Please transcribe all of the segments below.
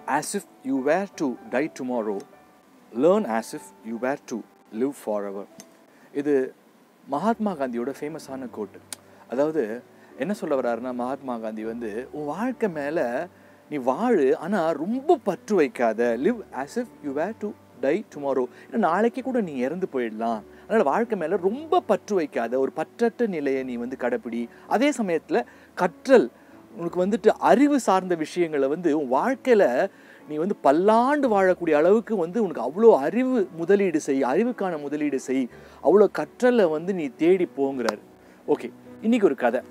as if you were to die tomorrow learn as if you were to live forever இது மகாத்மா காந்தியோட ஃபேமஸான கோட்டு அதாவது என்ன சொல்ல வர்றாருன்னா மகாத்மா காந்தி வந்து உன் வாழ்க்கை மேலே நீ வாழு ஆனால் ரொம்ப பற்று வைக்காத live as if you were to die tomorrow ஏன்னா நாளைக்கு கூட நீ இறந்து போயிடலாம் அதனால் வாழ்க்கை மேலே ரொம்ப பற்று வைக்காத ஒரு பற்றற்ற நிலையை நீ வந்து கடைப்பிடி அதே சமயத்தில் கற்றல் உனக்கு வந்துட்டு அறிவு சார்ந்த விஷயங்களை வந்து உன் வாழ்க்கையில் நீ வந்து பல்லாண்டு வாழக்கூடிய அளவுக்கு வந்து உனக்கு அவ்வளோ அறிவு முதலீடு செய் அறிவுக்கான முதலீடு செய் அவ்வளோ கற்றலை வந்து நீ தேடி போங்கிறார் ஓகே இன்னைக்கு ஒரு கதை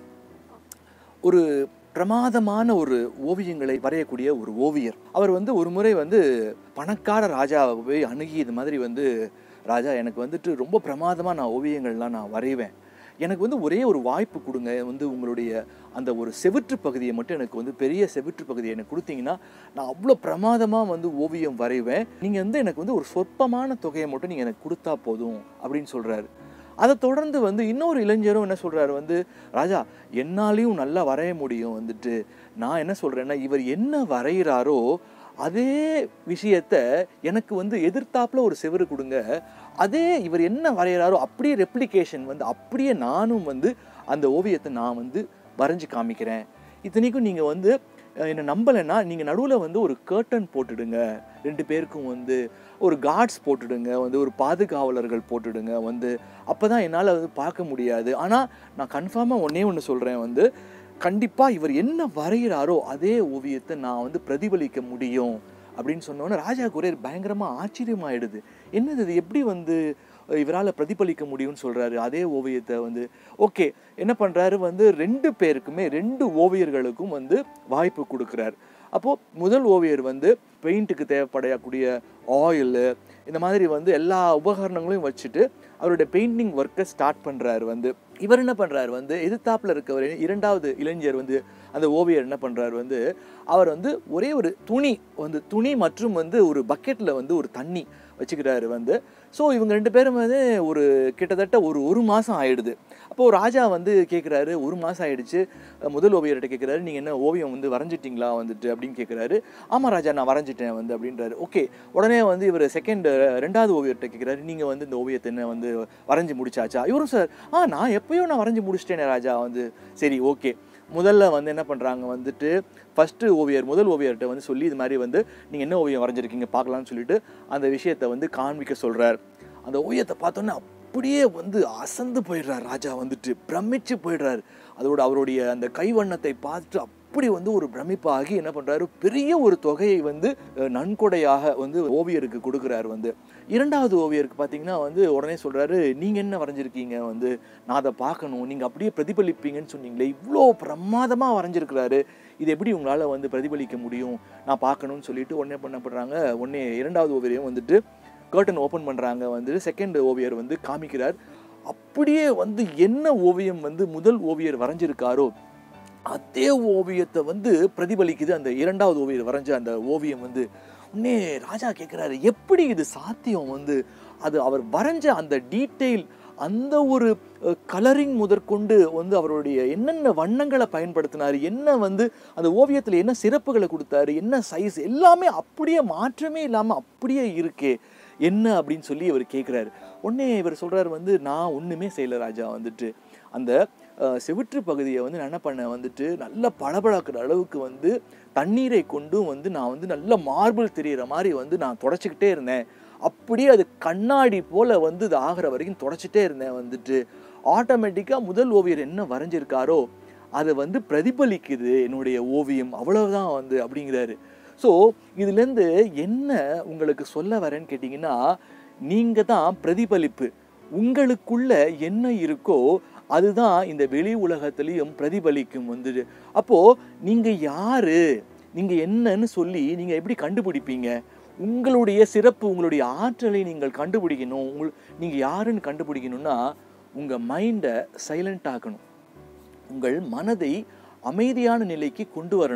ஒரு பிரமாதமான ஒரு ஓவியங்களை வரையக்கூடிய ஒரு ஓவியர் அவர் வந்து ஒரு முறை வந்து பணக்கார ராஜாவை போய் அணுகி இது மாதிரி வந்து ராஜா எனக்கு வந்துட்டு ரொம்ப பிரமாதமாக நான் ஓவியங்கள்லாம் நான் வரைவேன் எனக்கு வந்து ஒரே ஒரு வாய்ப்பு கொடுங்க வந்து உங்களுடைய அந்த ஒரு செவிற்று பகுதியை மட்டும் எனக்கு வந்து பெரிய செவிற்று பகுதியை எனக்கு கொடுத்தீங்கன்னா நான் அவ்வளோ பிரமாதமாக வந்து ஓவியம் வரைவேன் நீங்கள் வந்து எனக்கு வந்து ஒரு சொற்பமான தொகையை மட்டும் நீங்கள் எனக்கு கொடுத்தா போதும் அப்படின்னு சொல்கிறாரு அதை தொடர்ந்து வந்து இன்னொரு இளைஞரும் என்ன சொல்றாரு வந்து ராஜா என்னாலையும் நல்லா வரைய முடியும் வந்துட்டு நான் என்ன சொல்றேன்னா இவர் என்ன வரைகிறாரோ அதே விஷயத்த எனக்கு வந்து எதிர்த்தாப்புல ஒரு செவரு கொடுங்க அதே இவர் என்ன வரைகிறாரோ அப்படியே ரெப்ளிகேஷன் வந்து அப்படியே நானும் வந்து அந்த ஓவியத்தை நான் வந்து வரைஞ்சு காமிக்கிறேன் இத்தனைக்கும் நீங்கள் வந்து அஹ், என்னை நம்பலைன்னா நீங்கள் நடுவில் வந்து ஒரு கர்டன் போட்டுடுங்க ரெண்டு பேருக்கும் வந்து ஒரு கார்ட்ஸ் போட்டுடுங்க வந்து ஒரு பாதுகாவலர்கள் போட்டுடுங்க வந்து அப்போ தான் என்னால் வந்து பார்க்க முடியாது ஆனால் நான் கன்ஃபார்மாக ஒன்றே ஒன்று சொல்கிறேன் வந்து கண்டிப்பாக இவர் என்ன வரைகிறாரோ அதே ஓவியத்தை நான் வந்து பிரதிபலிக்க முடியும் அப்படின்னு சொன்னோன்னே ராஜா குரேர் பயங்கரமாக ஆச்சரியமாயிடுது என்னது இது எப்படி வந்து இவரால் பிரதிபலிக்க முடியும்னு சொல்கிறாரு அதே ஓவியத்தை வந்து ஓகே என்ன பண்ணுறாரு வந்து ரெண்டு பேருக்குமே ரெண்டு ஓவியர்களுக்கும் வந்து வாய்ப்பு கொடுக்குறாரு அப்போது முதல் ஓவியர் வந்து பெயிண்ட்டுக்கு தேவைப்படக்கூடிய ஆயிலு இந்த மாதிரி வந்து எல்லா உபகரணங்களையும் வச்சுட்டு அவருடைய பெயிண்டிங் ஒர்க்கை ஸ்டார்ட் பண்ணுறாரு வந்து இவர் என்ன பண்ணுறாரு வந்து எதிர்த்தாப்புல இருக்கவர் இரண்டாவது இளைஞர் வந்து அந்த ஓவியர் என்ன பண்ணுறாரு வந்து அவர் வந்து ஒரே ஒரு துணி வந்து துணி மற்றும் வந்து ஒரு பக்கெட்டில் வந்து ஒரு தண்ணி வச்சுக்கிறாரு வந்து ஸோ இவங்க ரெண்டு பேரும் வந்து ஒரு கிட்டத்தட்ட ஒரு ஒரு மாதம் ஆயிடுது அப்போது ராஜா வந்து கேட்குறாரு ஒரு மாதம் ஆயிடுச்சு அஹ் முதல் ஓவியர்கிட்ட கேட்குறாரு நீங்கள் என்ன ஓவியம் வந்து வரைஞ்சிட்டிங்களா வந்துட்டு அப்படின்னு கேட்குறாரு ஆமாம் ராஜா நான் வரைஞ்சிட்டேன் வந்து அப்படின்றாரு ஓகே உடனே வந்து இவர் செகண்ட் ரெண்டாவது ஓவியர்கிட்ட கேட்குறாரு நீங்கள் வந்து இந்த ஓவியத்தை என்ன வந்து வரைஞ்சி முடிச்சாச்சா இவரும் சார் ஆ நான் எப்பயோ நான் வரைஞ்சி முடிச்சிட்டேனே ராஜா வந்து சரி ஓகே முதல்ல வந்து என்ன பண்ணுறாங்க வந்துட்டு ஃபஸ்ட்டு ஓவியர் முதல் ஓவியர்கிட்ட வந்து சொல்லி இது மாதிரி வந்து நீங்கள் என்ன ஓவியம் வரைஞ்சிருக்கீங்க பார்க்கலாம்னு சொல்லிட்டு அந்த விஷயத்தை வந்து காண்பிக்க சொல்கிறார் அந்த ஓவியத்தை பார்த்தோன்னே அப்படியே வந்து அசந்து போயிடுறார் ராஜா வந்துட்டு பிரமிச்சு போயிடுறாரு அதோட அவருடைய அந்த கைவண்ணத்தை பார்த்துட்டு அப்படி வந்து ஒரு பிரமிப்பாகி என்ன பண்ணுறாரு பெரிய ஒரு தொகையை வந்து அஹ், நன்கொடையாக வந்து ஓவியருக்கு கொடுக்குறாரு வந்து இரண்டாவது ஓவியருக்கு பார்த்தீங்கன்னா வந்து உடனே சொல்கிறாரு நீங்கள் என்ன வரைஞ்சிருக்கீங்க வந்து நான் அதை பார்க்கணும் நீங்கள் அப்படியே பிரதிபலிப்பீங்கன்னு சொன்னீங்களே இவ்வளோ பிரமாதமாக வரைஞ்சிருக்கிறாரு இது எப்படி உங்களால் வந்து பிரதிபலிக்க முடியும் நான் பார்க்கணும்னு சொல்லிட்டு உடனே பண்ண பண்ணுறாங்க உடனே இரண்டாவது ஓவியம் வந்துட்டு கர்டன் ஓப்பன் பண்ணுறாங்க வந்து செகண்ட் ஓவியர் வந்து காமிக்கிறார் அப்படியே வந்து என்ன ஓவியம் வந்து முதல் ஓவியர் வரைஞ்சிருக்காரோ அதே ஓவியத்தை வந்து பிரதிபலிக்குது அந்த இரண்டாவது ஓவியர் வரைஞ்ச அந்த ஓவியம் வந்து உடனே ராஜா கேட்குறாரு எப்படி இது சாத்தியம் வந்து அது அவர் வரைஞ்ச அந்த டீட்டெயில் அந்த ஒரு கலரிங் முதற்கொண்டு வந்து அவருடைய என்னென்ன வண்ணங்களை பயன்படுத்தினார் என்ன வந்து அந்த ஓவியத்தில் என்ன சிறப்புகளை கொடுத்தாரு என்ன சைஸ் எல்லாமே அப்படியே மாற்றமே இல்லாமல் அப்படியே இருக்கே என்ன அப்படின்னு சொல்லி இவர் கேட்குறாரு உடனே இவர் சொல்கிறாரு வந்து நான் ஒன்றுமே செய்யலை ராஜா வந்துட்டு அந்த அஹ், செவிற்று பகுதியை வந்து நான் என்ன பண்ணேன் வந்துட்டு நல்ல பளபளக்கிற அளவுக்கு வந்து தண்ணீரை கொண்டும் வந்து நான் வந்து நல்ல மார்பிள் தெரியிற மாதிரி வந்து நான் தொடச்சிக்கிட்டே இருந்தேன் அப்படியே அது கண்ணாடி போல வந்து இது ஆகிற வரைக்கும் தொடச்சிட்டே இருந்தேன் வந்துட்டு ஆட்டோமேட்டிக்காக முதல் ஓவியர் என்ன வரைஞ்சிருக்காரோ அதை வந்து பிரதிபலிக்குது என்னுடைய ஓவியம் அவ்வளவுதான் வந்து அப்படிங்கிறாரு ஸோ இதுலேருந்து என்ன உங்களுக்கு சொல்ல வரேன்னு கேட்டிங்கன்னா நீங்கள் தான் பிரதிபலிப்பு உங்களுக்குள்ள என்ன இருக்கோ அதுதான் இந்த வெளி உலகத்திலையும் பிரதிபலிக்கும் வந்துட்டு அப்போது நீங்கள் யாரு நீங்கள் என்னன்னு சொல்லி நீங்கள் எப்படி கண்டுபிடிப்பீங்க உங்களுடைய சிறப்பு உங்களுடைய ஆற்றலை நீங்கள் கண்டுபிடிக்கணும் உங்கள் நீங்கள் யாருன்னு கண்டுபிடிக்கணும்னா உங்கள் மைண்டை சைலண்ட் ஆக்கணும் உங்கள் மனதை அமைதியான நிலைக்கு கொண்டு வரணும்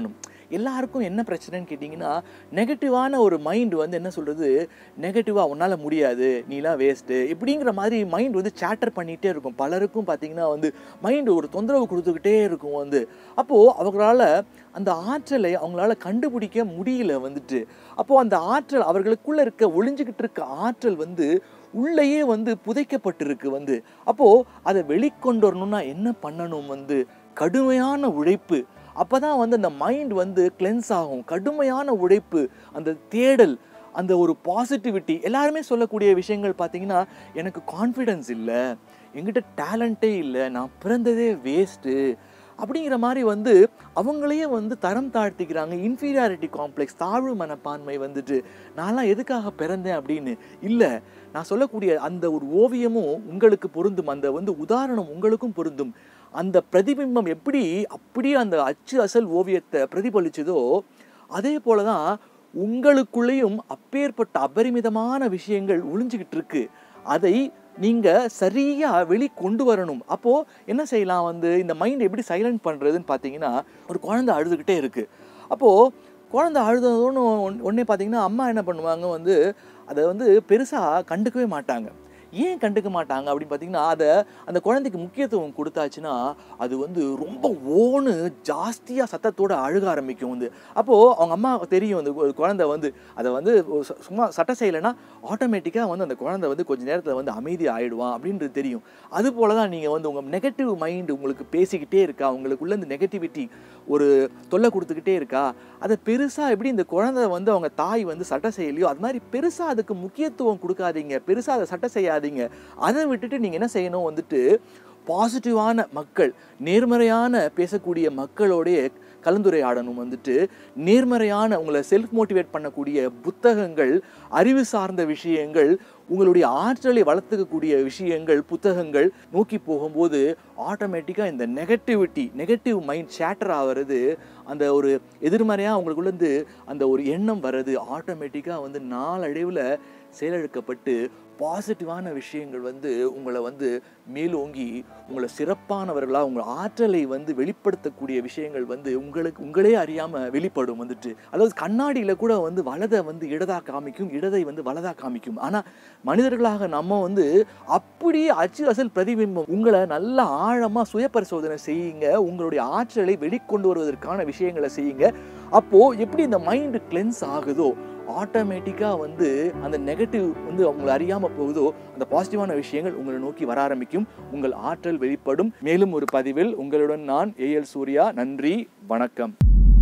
எல்லாருக்கும் என்ன பிரச்சனைன்னு கேட்டிங்கன்னா நெகட்டிவான ஒரு மைண்ட் வந்து என்ன சொல்கிறது நெகட்டிவாக உன்னால் முடியாது நீலாம் வேஸ்ட்டு இப்படிங்கிற மாதிரி மைண்ட் வந்து சேட்டர் பண்ணிகிட்டே இருக்கும் பலருக்கும் பார்த்தீங்கன்னா வந்து மைண்டு ஒரு தொந்தரவு கொடுத்துக்கிட்டே இருக்கும் வந்து அப்போது அவங்களால அந்த ஆற்றலை அவங்களால கண்டுபிடிக்க முடியல வந்துட்டு அப்போது அந்த ஆற்றல் அவர்களுக்குள்ளே இருக்க ஒளிஞ்சுக்கிட்டு இருக்க ஆற்றல் வந்து உள்ளேயே வந்து புதைக்கப்பட்டிருக்கு வந்து அப்போது அதை வெளிக்கொண்டு வரணும்னா என்ன பண்ணணும் வந்து கடுமையான உழைப்பு அப்போ தான் வந்து அந்த மைண்ட் வந்து கிளென்ஸ் ஆகும் கடுமையான உழைப்பு அந்த தேடல் அந்த ஒரு பாசிட்டிவிட்டி எல்லாருமே சொல்லக்கூடிய விஷயங்கள் பார்த்தீங்கன்னா எனக்கு கான்ஃபிடென்ஸ் இல்லை என்கிட்ட டேலண்ட்டே இல்லை நான் பிறந்ததே வேஸ்ட்டு அப்படிங்கிற மாதிரி வந்து அவங்களையே வந்து தரம் தாழ்த்திக்கிறாங்க இன்ஃபீரியாரிட்டி காம்ப்ளெக்ஸ் தாழ்வு மனப்பான்மை வந்துட்டு நான்லாம் எதுக்காக பிறந்தேன் அப்படின்னு இல்லை நான் சொல்லக்கூடிய அந்த ஒரு ஓவியமும் உங்களுக்கு பொருந்தும் அந்த வந்து உதாரணம் உங்களுக்கும் பொருந்தும் அந்த பிரதிபிம்பம் எப்படி அப்படியே அந்த அச்சு அசல் ஓவியத்தை பிரதிபலிச்சதோ அதே போல தான் உங்களுக்குள்ளேயும் அப்பேற்பட்ட அபரிமிதமான விஷயங்கள் ஒளிஞ்சுக்கிட்டு இருக்கு அதை நீங்கள் சரியாக வெளி கொண்டு வரணும் அப்போது என்ன செய்யலாம் வந்து இந்த மைண்ட் எப்படி சைலண்ட் பண்ணுறதுன்னு பார்த்தீங்கன்னா ஒரு குழந்தை அழுதுகிட்டே இருக்குது அப்போது குழந்தை அழுதோன்னு உடனே பார்த்தீங்கன்னா அம்மா என்ன பண்ணுவாங்க வந்து அதை வந்து பெருசாக கண்டுக்கவே மாட்டாங்க ஏன் கண்டுக்க மாட்டாங்க அப்படின்னு பார்த்தீங்கன்னா அதை அந்த குழந்தைக்கு முக்கியத்துவம் கொடுத்தாச்சுன்னா அது வந்து ரொம்ப ஓன்னு ஜாஸ்தியாக சத்தத்தோட அழுக ஆரம்பிக்கும் வந்து அப்போது அவங்க அம்மா தெரியும் அந்த கு- குழந்தை வந்து அதை வந்து ஒரு சு- சும்மா சட்டை செய்யலைன்னா ஆட்டோமேட்டிக்காக வந்து அந்த குழந்தை வந்து கொஞ்ச நேரத்தில் வந்து அமைதி ஆயிடுவான் அப்படின்றது தெரியும் அது போல தான் நீங்கள் வந்து உங்கள் நெகட்டிவ் மைண்டு உங்களுக்கு பேசிக்கிட்டே இருக்கா உங்களுக்குள்ள இந்த நெகட்டிவிட்டி ஒரு தொல்லை கொடுத்துக்கிட்டே இருக்கா அதை பெருசாக எப்படி இந்த குழந்தை வந்து அவங்க தாய் வந்து சட்டை செய்யலையோ அது மாதிரி பெருசாக அதுக்கு முக்கியத்துவம் கொடுக்காதீங்க பெருசாக அதை சட்டை செய்யாதீங்க அதை விட்டுட்டு நீங்கள் என்ன செய்யணும் வந்துட்டு பாசிட்டிவான மக்கள் நேர்மறையான பேசக்கூடிய மக்களோடைய கலந்துரையாடணும் வந்துட்டு நேர்மறையான உங்களை செல்ஃப் மோட்டிவேட் பண்ணக்கூடிய புத்தகங்கள் அறிவு சார்ந்த விஷயங்கள் உங்களுடைய ஆற்றலை வளர்த்துக்கக்கூடிய விஷயங்கள் புத்தகங்கள் நோக்கி போகும்போது ஆட்டோமேட்டிக்காக இந்த நெகட்டிவிட்டி நெகட்டிவ் மைண்ட் சேட்டர் ஆகிறது அந்த ஒரு எதிர்மறையாக உங்களுக்குள்ளேருந்து அந்த ஒரு எண்ணம் வர்றது ஆட்டோமேட்டிக்காக வந்து நாளடைவில் செயலிழக்கப்பட்டு பாசிட்டிவான விஷயங்கள் வந்து உங்களை வந்து மேலோங்கி உங்களை சிறப்பானவர்களாக உங்கள் ஆற்றலை வந்து வெளிப்படுத்தக்கூடிய விஷயங்கள் வந்து உங்களுக்கு உங்களே அறியாமல் வெளிப்படும் வந்துட்டு அதாவது கண்ணாடியில் கூட வந்து வலதை வந்து இடதா காமிக்கும் இடதை வந்து வலதா காமிக்கும் ஆனால் மனிதர்களாக நம்ம வந்து அப்படியே அச்சு அசல் பிரதிபிம்பம் உங்களை நல்லா ஆழமாக சுய பரிசோதனை செய்யுங்க உங்களுடைய ஆற்றலை வெளிக்கொண்டு வருவதற்கான விஷயங்களை செய்யுங்க அப்போது எப்படி இந்த மைண்டு கிளென்ஸ் ஆகுதோ ஆட்டோமேட்டிக்காக வந்து அந்த நெகட்டிவ் வந்து அவங்களை அறியாமல் போகுதோ அந்த பாசிட்டிவான விஷயங்கள் உங்களை நோக்கி வர ஆரம்பிக்கும் உங்கள் ஆற்றல் வெளிப்படும் மேலும் ஒரு பதிவில் உங்களுடன் நான் ஏஎல் சூர்யா நன்றி வணக்கம்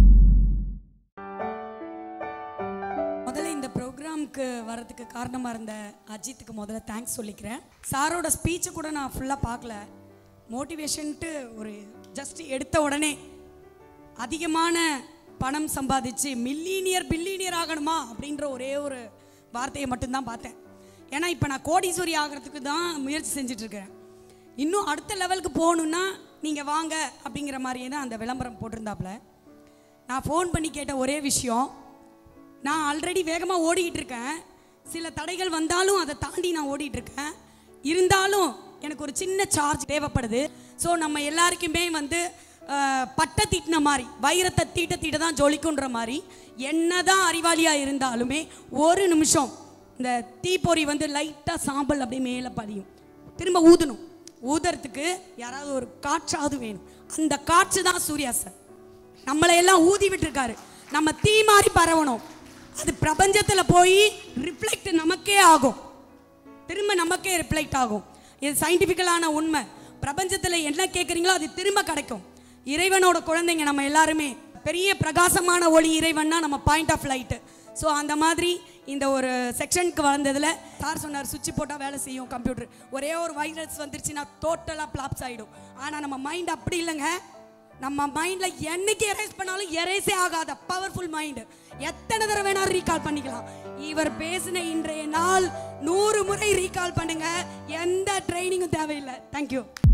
முதல்ல இந்த ப்ரோக்ராம்க்கு வரதுக்கு காரணமாக இருந்த அஜித்துக்கு முதல்ல தேங்க்ஸ் சொல்லிக்கிறேன் சாரோட ஸ்பீச்சை கூட நான் ஃபுல்லாக பார்க்கல மோட்டிவேஷன்ட்டு ஒரு ஜஸ்ட் எடுத்த உடனே அதிகமான பணம் சம்பாதிச்சு மில்லினியர் பில்லினியர் ஆகணுமா அப்படின்ற ஒரே ஒரு வார்த்தையை மட்டும்தான் பார்த்தேன் ஏன்னா இப்போ நான் கோடீஸ்வரி ஆகிறதுக்கு தான் முயற்சி செஞ்சுட்டு இருக்கிறேன் இன்னும் அடுத்த லெவலுக்கு போகணுன்னா நீங்கள் வாங்க அப்படிங்கிற மாதிரியே தான் அந்த விளம்பரம் போட்டிருந்தாப்புல நான் ஃபோன் பண்ணி கேட்ட ஒரே விஷயம் நான் ஆல்ரெடி வேகமாக ஓடிக்கிட்டு இருக்கேன் சில தடைகள் வந்தாலும் அதை தாண்டி நான் ஓடிட்டு இருக்கேன் இருந்தாலும் எனக்கு ஒரு சின்ன சார்ஜ் தேவைப்படுது ஸோ நம்ம எல்லாருக்குமே வந்து அஹ், பட்டை தீட்டின மாதிரி வைரத்தை தீட்ட தீட்ட தான் ஜொலிக்குன்ற மாதிரி என்னதான் அறிவாளியாக இருந்தாலுமே ஒரு நிமிஷம் இந்த தீப்பொறி வந்து லைட்டாக சாம்பல் அப்படியே மேலே பதியும் திரும்ப ஊதணும் ஊதுறதுக்கு யாராவது ஒரு காற்றாவது வேணும் அந்த காற்று தான் சூர்யா சார் நம்மளை எல்லாம் ஊதி விட்டுருக்காரு நம்ம தீ மாதிரி பரவணும் அது பிரபஞ்சத்துல போய் ரிஃப்ளெக்ட் நமக்கே ஆகும் திரும்ப நமக்கே ரிஃப்ளெக்ட் ஆகும் இது சயின்டிஃபிக்கலான உண்மை பிரபஞ்சத்துல என்ன கேட்குறீங்களோ அது திரும்ப கிடைக்கும் இறைவனோட குழந்தைங்க நம்ம எல்லாருமே பெரிய பிரகாசமான ஒளி இறைவன்னா நம்ம பாயிண்ட் ஆஃப் லைட்டு ஸோ அந்த மாதிரி இந்த ஒரு செக்ஷனுக்கு வளர்ந்ததில் சார் சொன்னார் சுவிட்ச் போட்டால் வேலை செய்யும் கம்ப்யூட்டர் ஒரே ஒரு வைரஸ் வந்துருச்சுன்னா டோட்டலாக பிளாப்ஸ் ஆகிடும் ஆனால் நம்ம மைண்ட் அப்படி இல்லைங்க நம்ம மைண்ட்ல என்னைக்கு எரேஸ் பண்ணாலும் எரேஸே ஆகாத பவர்ஃபுல் மைண்ட் எத்தனை தடவை வேணாலும் ரீகால் பண்ணிக்கலாம் இவர் பேசின இன்றைய நாள் நூறு முறை ரீகால் பண்ணுங்க எந்த ட்ரைனிங்கும் தேவையில்லை தேங்க்யூ